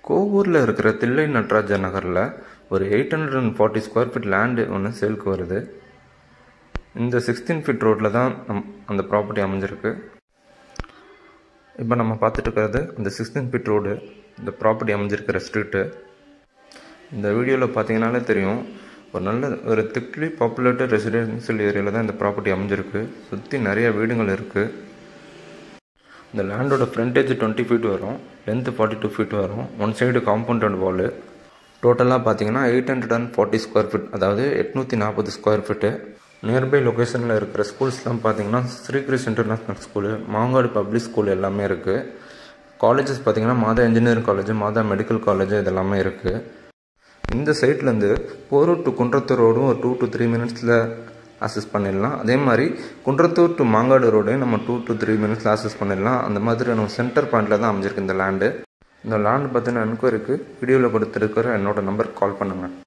கோவூரில் இருக்கிற தில்லை நடராஜா நகரில் ஒரு eight hundred and forty square feet land ஒன்று சேலுக்கு வருது இந்த சிக்ஸ்டீன் ஃபீட் ரோட்டில் தான் நம் அந்த ப்ராப்பர்ட்டி அமைஞ்சிருக்கு இப்போ நம்ம பார்த்துட்டு இருக்கிறது அந்த சிக்ஸ்டீன் ஃபீட் ரோடு இந்த ப்ராப்பர்ட்டி அமைஞ்சிருக்கிற ஸ்ட்ரீட்டு இந்த வீடியோவில் பார்த்தீங்கனாலே தெரியும் ஒரு நல்ல ஒரு திக்லி பாப்புலேட்டட் ரெசிடென்ஷியல் ஏரியாவில் தான் இந்த ப்ராப்பர்ட்டி அமைஞ்சிருக்கு சுற்றி நிறைய வீடுகள் இருக்குது இந்த லேண்டோட ஃப்ரண்டேஜ் டுவெண்ட்டி ஃபீட் வரும் லென்த்து ஃபார்ட்டி டூ ஃபீட் வரும் one side compound and wall டோட்டலாக பார்த்தீங்கன்னா eight hundred and forty square feet அதாவது எட்நூற்றி நாற்பது ஸ்கொயர் ஃபீட்டு நியர்பை லொக்கேஷனில் இருக்கிற ஸ்கூல்ஸ்லாம் பார்த்தீங்கன்னா Srikrish international school Mangadu public school எல்லாமே இருக்குது காலேஜஸ் பார்த்தீங்கன்னா Mata engineering college Mata medical college இதெல்லாமே இருக்குது இந்த சைட்லேருந்து போரூர் டு குன்றத்தூர் ரோடும் ஒரு டூ டு த்ரீ மினிட்ஸில் அக்சஸ் பண்ணிடலாம் அதே மாதிரி குன்றத்தூர் டு மாங்காடு ரோடையும் நம்ம டூ டு த்ரீ மினிட்ஸில் அக்சஸ் பண்ணிடலாம் அந்த மாதிரி நம்ம சென்டர் பாயிண்டில் தான் அமைஞ்சிருக்கு இந்த லேண்டு இந்த லேண்டு பற்றின என்கொயரிக்கு வீடியோவில் கொடுத்துருக்கிற என்னோட நம்பருக்கு கால் பண்ணுங்கள்